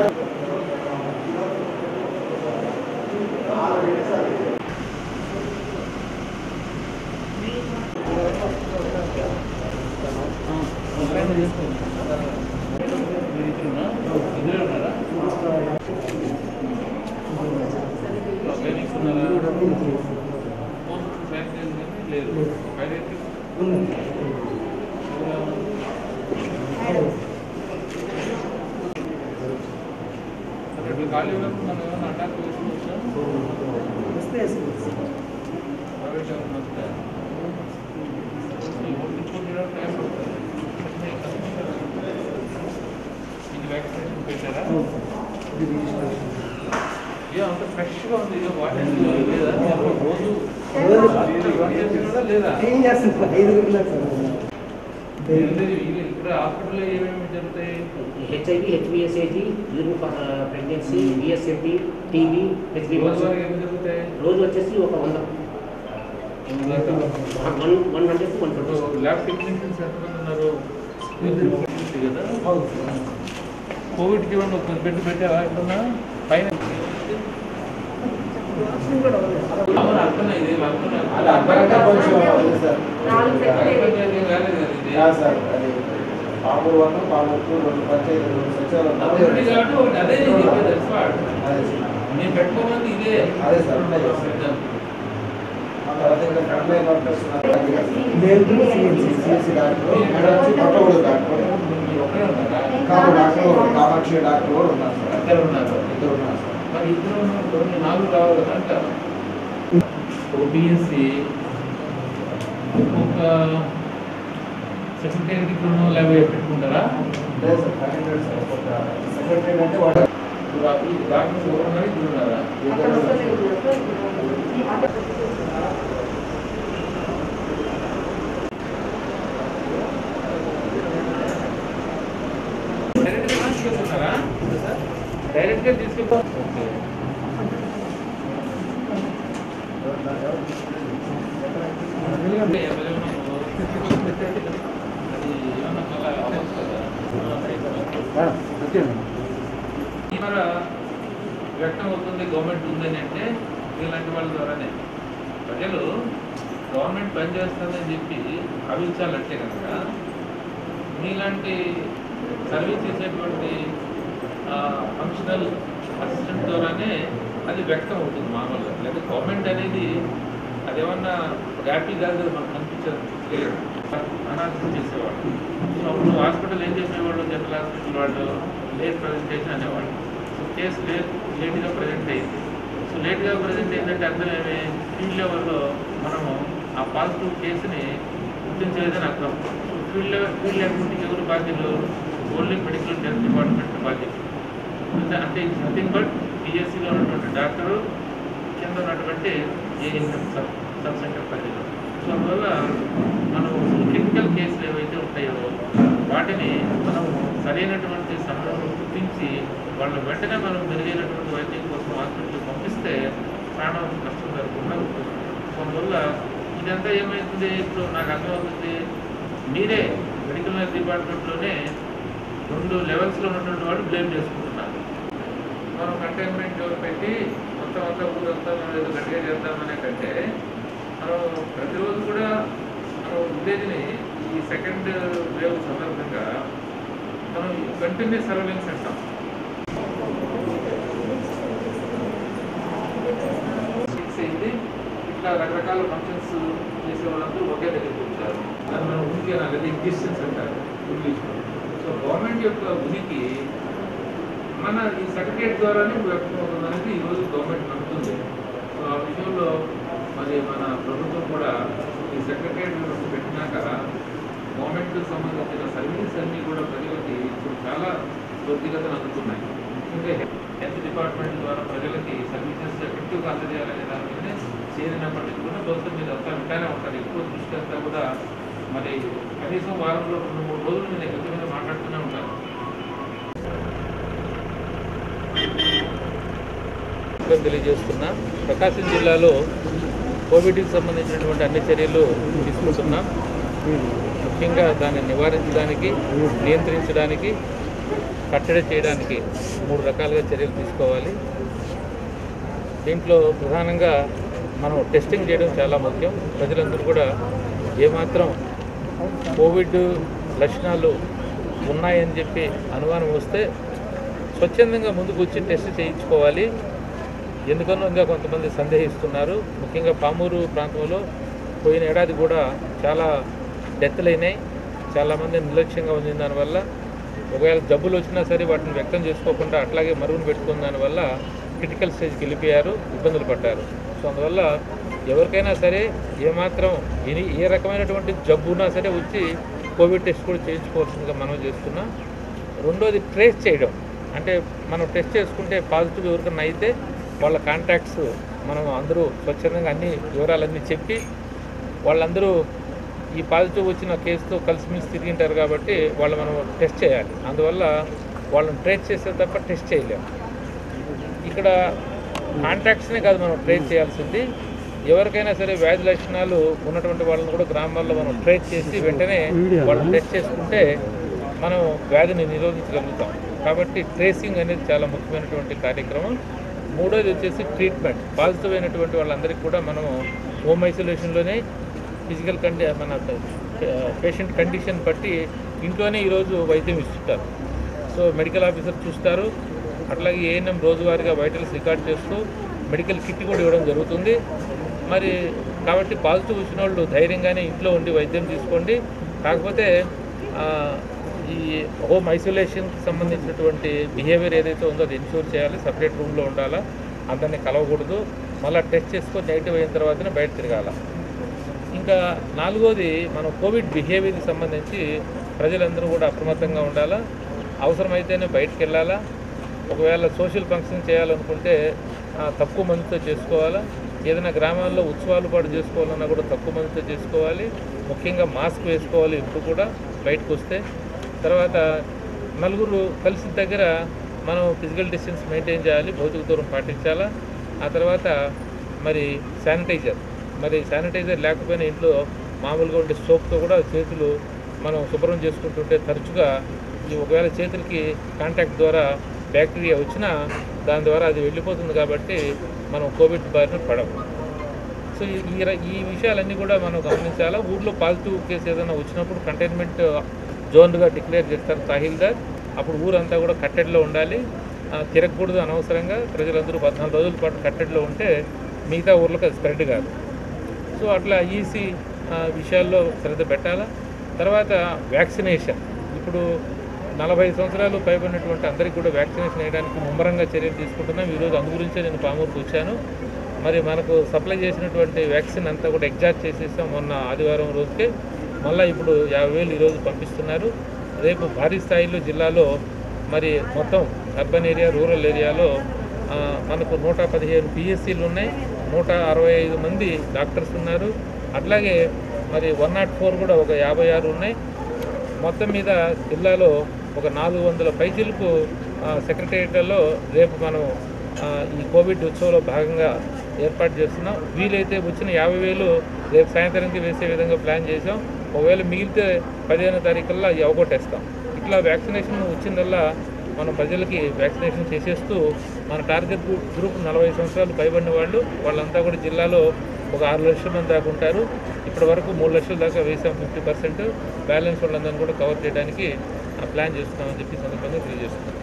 లేదు రెండు ఖాళీ ఉన్నప్పుడు మనం ఏమైనా అటాక్ చేసుకోవచ్చా ప్రైవేట్ ఏమైనా వస్తే ఈ ఓడించుకుంటే టైం పడుతుంది ఇది వ్యాక్సినేషన్ పెట్టారా ఏ అంత ఫ్రెష్గా ఉంది ఏ వాటర్ లేదా రోజు రన్ చేస్తున్నాడా లేదా ఏం చేస్తుంది ఐదుగురు సార్ ఏంటి వీళ్ళు ఇక్కడ హాస్పిటల్లో ఏమేమి జరుగుతాయి హెచ్ఐవి హెచ్బిఎస్ఏజీ urine for pregnancy BSMP TB HB రోజువారీ ఏమి జరుగుతాయి రోజు వచ్చేసి ఒక వంద one one hundred one twenty lab technicians ఎంతమంది ఉన్నారు కదా కోవిడ్కి ఏమన్నా ఒక బెడ్ పెట్టావా ఎప్పుడన్నా పైన అవును, అర్థమే ఇది, అర్థమే. అది అర్థంగా కొంచెం ఉంది సార్ అర్థమే, ఇది కాలేదు కదా ఇది. కాదు సార్ అది పామూరు వన్ పామూరు టూ రెండు పంచాయతీ రెండు సచివాలయం అది ఒకటి కాబట్టి ఒకటి అదే నేను చెప్పేది, that's what. అదే సార్ నేను పెట్టుకోమంది ఇదే అదే సార్, ఉన్నాయి సార్. పెద్ద- ఆ తర్వాత ఇంకా ఫ్రంట్ లైన్ వర్కర్స్ దేంట్లో సిఎన్సి సిఎన్సి డాక్టర్ మేడం వచ్చి పట్టకూడదు డాక్టర్ మీరు ఒక్కరే ఉన్నారా? కాపు డాక్టర్ ఒకరు, కామాక్షి డాక్టర్ కూడా ఉన్నారు సార్ ఇద్దరు ఉన్నారు ఇద్దరు ఉన్నారు సార్ మరి ఇద్దరు ఉన్నప్పుడు నేను నాలుగు రావాలి కదా అంట ఒక బిఎస్సి ఒక సెక్రటరీ డిప్లొమా లేవో పెట్టుకుంటారా లేదు సార్ ఫైవ్ హండ్రెడ్ సార్ ఒక సెక్రటరీ అంటే వాడు ఇప్పుడు ఆ ఈ డాక్టర్స్ ఎవరు ఉన్నారు ఇద్దరు ఉన్నారా ఇద్దరు ఉన్నారు. డైరెక్ట్గా తీసుకెళ్తున్నారా డైరెక్ట్గా తీసుకెళ్తా ఓకే అంటే ఎవరైనా అది ఏమన్నా చాలా అవ్వచ్చు కదా ఈ మర వ్యక్తం అవుతుంది గవర్నమెంట్ ఉందని అంటే ఇలాంటి వాళ్ళ ద్వారానే ప్రజలు గవర్నమెంట్ పనిచేస్తుందని చెప్పి భావించాలంటే కనుక మీలాంటి సర్వీస్ చేసేటువంటి ఫంక్షనల్ అసిస్టెంట్ ద్వారానే అది వ్యక్తం అవుతుంది మామూలుగా లేదా గవర్నమెంట్ అనేది అదేమన్నా హ్యాపీ కాదు కదా మనకు అనిపించదు లేదు అనాలిసిస్ చేసేవాళ్ళు సో అప్పుడు హాస్పిటల్ ఏం చేసేవాళ్ళు జనరల్ హాస్పిటల్ వాళ్ళు లేట్ ప్రజెంటేషన్ అనేవాళ్ళు సో కేసు లేట్ లేట్గా ప్రజెంట్ అయింది సో లేట్గా ప్రజెంట్ అయిందంటే అర్థం ఏమి ఫీల్డ్ లెవెల్లో మనము ఆ పాజిటివ్ కేసుని గుర్తించలేదని అర్థం ఫీల్డ్ లెవెల్ ఫీల్డ్ యాక్టివిటీకి ఎవరు బాధ్యులు ఓన్లీ మెడికల్ హెల్త్ డిపార్ట్మెంట్ బాధ్యత అంటే అంటే ఇట్స్ నథింగ్ బట్ పిఎస్సిలో ఉన్నటువంటి డాక్టరు కింద ఉన్నటువంటి ఏఎన్ఎం సబ్ సబ్ సెంటర్ పరిధిలో సో అందువల్ల మనం క్రిటికల్ కేసులు ఏవైతే ఉంటాయో వాటిని మనం సరైనటువంటి సమయంలో గుర్తించి వాళ్ళ వెంటనే మనం మెరుగైనటువంటి వైద్యం కోసం హాస్పిటల్కి పంపిస్తే ప్రాణం నష్టం జరగకుండా ఉంటుంది సో అందువల్ల ఇదంతా ఏమవుతుంది ఇప్పుడు నాకు అర్థమవుతుంది మీరే మెడికల్ హెల్త్ డిపార్ట్మెంట్లోనే రెండు లెవెల్స్లో ఉన్నటువంటి వాళ్ళు బ్లేమ్ చేసుకుంటున్నారు మనం కంటైన్మెంట్ పెట్టి మొత్తం అంతా ఊరంతా మనం ఏదో గట్టిగా చేద్దామనే కంటే మనం ప్రతిరోజు కూడా మనం విలేజ్ని ఈ సెకండ్ వేవ్ సందర్భంగా మనం కంటిన్యూస్ సర్వేలెన్స్ అంటాం ఫిక్స్ అయింది ఇట్లా రకరకాల ఫంక్షన్స్ చేసే వాళ్ళందరూ ఒకే దగ్గరికి వచ్చారు దాన్ని మనం ఉనికి అనాలి అది ఎగ్జిస్టెన్స్ అంటారు ఇంగ్లీష్లో సో గవర్నమెంట్ యొక్క ఉనికి మన ఈ సర్టిఫికేట్ ద్వారానే వ్యక్తమవుతుంది అనేది ఈరోజు గవర్నమెంట్ నమ్ముతుంది సో ఆ విషయంలో మరి మన ప్రభుత్వం కూడా ఈ సెక్రటరియట్ వ్యవస్థ పెట్టినాక గవర్నమెంట్ సంబంధించిన సర్వీసెస్ అన్నీ కూడా ప్రజలకి ఇప్పుడు చాలా త్వరితగతిన అందుతున్నాయి ఎందుకంటే హెల్త్ డిపార్ట్మెంట్ ద్వారా ప్రజలకి సర్వీసెస్ ఎఫెక్టివ్గా అందజేయాలనే దాని మీదనే చేరినప్పటికీ కూడా బహుశా మీరు అంతా వింటానే ఉంటారు ఎక్కువ దృష్టి అంతా కూడా మరి కనీసం వారంలో రెండు మూడు రోజులు నేను ఎక్కువ మీద మాట్లాడుతూనే ఉంటాను తెలియజేస్తున్నా ప్రకాశం జిల్లాలో కోవిడ్కి సంబంధించినటువంటి అన్ని చర్యలు తీసుకుంటున్నాం ముఖ్యంగా దాన్ని నివారించడానికి నియంత్రించడానికి కట్టడి చేయడానికి మూడు రకాలుగా చర్యలు తీసుకోవాలి దీంట్లో ప్రధానంగా మనం టెస్టింగ్ చేయడం చాలా ముఖ్యం ప్రజలందరూ కూడా ఏమాత్రం కోవిడ్ లక్షణాలు ఉన్నాయని చెప్పి అనుమానం వస్తే స్వచ్ఛందంగా ముందుకు వచ్చి టెస్ట్ చేయించుకోవాలి ఎందుకనో ఇంకా కొంతమంది సందేహిస్తున్నారు ముఖ్యంగా పామూరు ప్రాంతంలో పోయిన ఏడాది కూడా చాలా డెత్లు అయినాయి చాలామంది నిర్లక్ష్యంగా ఉంది దానివల్ల ఒకవేళ జబ్బులు వచ్చినా సరే వాటిని వ్యక్తం చేసుకోకుండా అట్లాగే మరుగున పెట్టుకున్న దానివల్ల క్రిటికల్ స్టేజ్కి వెళ్ళిపోయారు ఇబ్బందులు పడ్డారు సో అందువల్ల ఎవరికైనా సరే ఏమాత్రం ఎని ఏ రకమైనటువంటి జబ్బున్నా సరే వచ్చి కోవిడ్ టెస్ట్ కూడా చేయించుకోవాల్సిందిగా మనం చేస్తున్నాం రెండోది ట్రేస్ చేయడం అంటే మనం టెస్ట్ చేసుకుంటే పాజిటివ్ ఎవరికైనా అయితే వాళ్ళ కాంటాక్ట్స్ మనం అందరూ స్వచ్ఛందంగా అన్ని వివరాలన్నీ చెప్పి వాళ్ళందరూ ఈ పాజిటివ్ వచ్చిన కేసుతో కలిసిమెలిసి తిరిగింటారు కాబట్టి వాళ్ళు మనం టెస్ట్ చేయాలి అందువల్ల వాళ్ళని ట్రేస్ చేస్తే తప్ప టెస్ట్ చేయలేము ఇక్కడ కాంటాక్ట్స్నే కాదు మనం ట్రేస్ చేయాల్సింది ఎవరికైనా సరే వ్యాధి లక్షణాలు ఉన్నటువంటి వాళ్ళని కూడా గ్రామాల్లో మనం ట్రేస్ చేసి వెంటనే వాళ్ళని టెస్ట్ చేసుకుంటే మనం వ్యాధిని నిరోధించగలుగుతాం కాబట్టి ట్రేసింగ్ అనేది చాలా ముఖ్యమైనటువంటి కార్యక్రమం మూడోది వచ్చేసి ట్రీట్మెంట్ పాజిటివ్ అయినటువంటి వాళ్ళందరికీ కూడా మనం హోమ్ ఐసోలేషన్లోనే ఫిజికల్ కండి మన పేషెంట్ కండిషన్ బట్టి ఇంట్లోనే ఈరోజు వైద్యం ఇస్తుంటారు సో మెడికల్ ఆఫీసర్ చూస్తారు అట్లాగే ఏఎన్ఎం రోజువారీగా వైటల్స్ రికార్డ్ చేస్తూ మెడికల్ కిట్ కూడా ఇవ్వడం జరుగుతుంది మరి కాబట్టి పాజిటివ్ వచ్చిన వాళ్ళు ధైర్యంగానే ఇంట్లో ఉండి వైద్యం తీసుకోండి కాకపోతే ఆ, ఈ హోమ్ ఐసోలేషన్కి సంబంధించినటువంటి బిహేవియర్ ఏదైతే ఉందో అది ఇన్షూర్ చేయాలి సపరేట్ రూమ్లో ఉండాలా అందరినీ కలవకూడదు మళ్ళీ టెస్ట్ చేసుకొని నెగిటివ్ అయిన తర్వాతనే బయట తిరగాల ఇంకా నాలుగోది మనం కోవిడ్ బిహేవియర్కి సంబంధించి ప్రజలందరూ కూడా అప్రమత్తంగా ఉండాలా అవసరమైతేనే బయటకు వెళ్ళాలా ఒకవేళ సోషల్ ఫంక్షన్ చేయాలనుకుంటే ఆ, తక్కువ మందితో చేసుకోవాలా ఏదైనా గ్రామాల్లో ఉత్సవాలు పాటు చేసుకోవాలన్నా కూడా తక్కువ మందితో చేసుకోవాలి ముఖ్యంగా మాస్క్ వేసుకోవాలి ఇప్పుడు కూడా బయటకు వస్తే తర్వాత నలుగురు కలిసి దగ్గర మనం ఫిజికల్ డిస్టెన్స్ మెయింటైన్ చేయాలి భౌతిక దూరం పాటించాలా ఆ తర్వాత మరి శానిటైజర్ మరి శానిటైజర్ లేకపోయినా ఇంట్లో మామూలుగా ఉండే సోప్తో కూడా చేతులు మనం శుభ్రం చేసుకుంటుంటే తరచుగా ఈ ఒకవేళ చేతులకి కాంటాక్ట్ ద్వారా బ్యాక్టీరియా వచ్చినా దాని ద్వారా అది వెళ్ళిపోతుంది కాబట్టి మనం కోవిడ్ బారిన పడము సో ఈ- ఈ ర- ఈ విషయాలన్నీ కూడా మనం గమనించాలా ఊర్లో పాజిటివ్ కేసు ఏదైనా వచ్చినప్పుడు కంటైన్మెంట్ జోన్గా డిక్లేర్ చేస్తారు తహీల్దార్ అప్పుడు ఊరంతా కూడా కట్టడిలో ఉండాలి ఆ, తిరగకూడదు అనవసరంగా ప్రజలందరూ పద్నాలుగు రోజుల పాటు కట్టడిలో ఉంటే మిగతా ఊర్లకు అది స్ప్రెడ్ కాదు సో అట్లా ఈసీ విషయాల్లో శ్రద్ధ పెట్టాలా తర్వాత వ్యాక్సినేషన్ ఇప్పుడు నలభై సంవత్సరాలు పైబడినటువంటి అందరికీ కూడా వ్యాక్సినేషన్ వేయడానికి ముమ్మరంగా చర్యలు తీసుకుంటున్నాం ఈరోజు అందు గురించే నేను పామూరుకు వచ్చాను మరి మనకు సప్లై చేసినటువంటి వ్యాక్సిన్ అంతా కూడా ఎగ్జాక్ట్ చేసేసాం మొన్న ఆదివారం రోజుకే మళ్ళీ ఇప్పుడు యాభై వేలు ఈరోజు పంపిస్తున్నారు రేపు భారీ స్థాయిలో జిల్లాలో మరి మొత్తం అర్బన్ ఏరియా రూరల్ ఏరియాలో ఆ, మనకు నూట పదిహేను పిఎస్సీలు ఉన్నాయి నూట అరవై ఐదు మంది డాక్టర్స్ ఉన్నారు అట్లాగే మరి వన్ నాట్ ఫోర్ కూడా ఒక యాభై ఆరు ఉన్నాయి మొత్తం మీద జిల్లాలో ఒక నాలుగు వందల పైచీలకు సెక్రటేరియట్లో రేపు మనం ఆ, ఈ కోవిడ్ ఉత్సవంలో భాగంగా ఏర్పాటు చేస్తున్నాం వీలైతే వచ్చిన యాభై వేలు రేపు సాయంత్రానికి వేసే విధంగా ప్లాన్ చేసాం ఒకవేళ మిగిలితే పదిహేనో తారీఖుల్లో అవి అవగొట్టేస్తాం ఇట్లా వ్యాక్సినేషన్ వచ్చిందల్లా మనం ప్రజలకి వ్యాక్సినేషన్ చేసేస్తూ మన టార్గెట్ గ్రూప్ గ్రూప్ నలభై సంవత్సరాలు పైబడిన వాళ్ళు వాళ్ళంతా కూడా జిల్లాలో ఒక ఆరు లక్షల మంది దాకా ఉంటారు ఇప్పటి వరకు మూడు లక్షల దాకా వేసాం ఫిఫ్టీ పర్సెంట్ బ్యాలెన్స్ వాళ్ళందరినీ కూడా కవర్ చేయడానికి ఆ, ప్లాన్ చేస్తున్నామని చెప్పి ఈ సందర్భంగా తెలియజేస్తున్నాం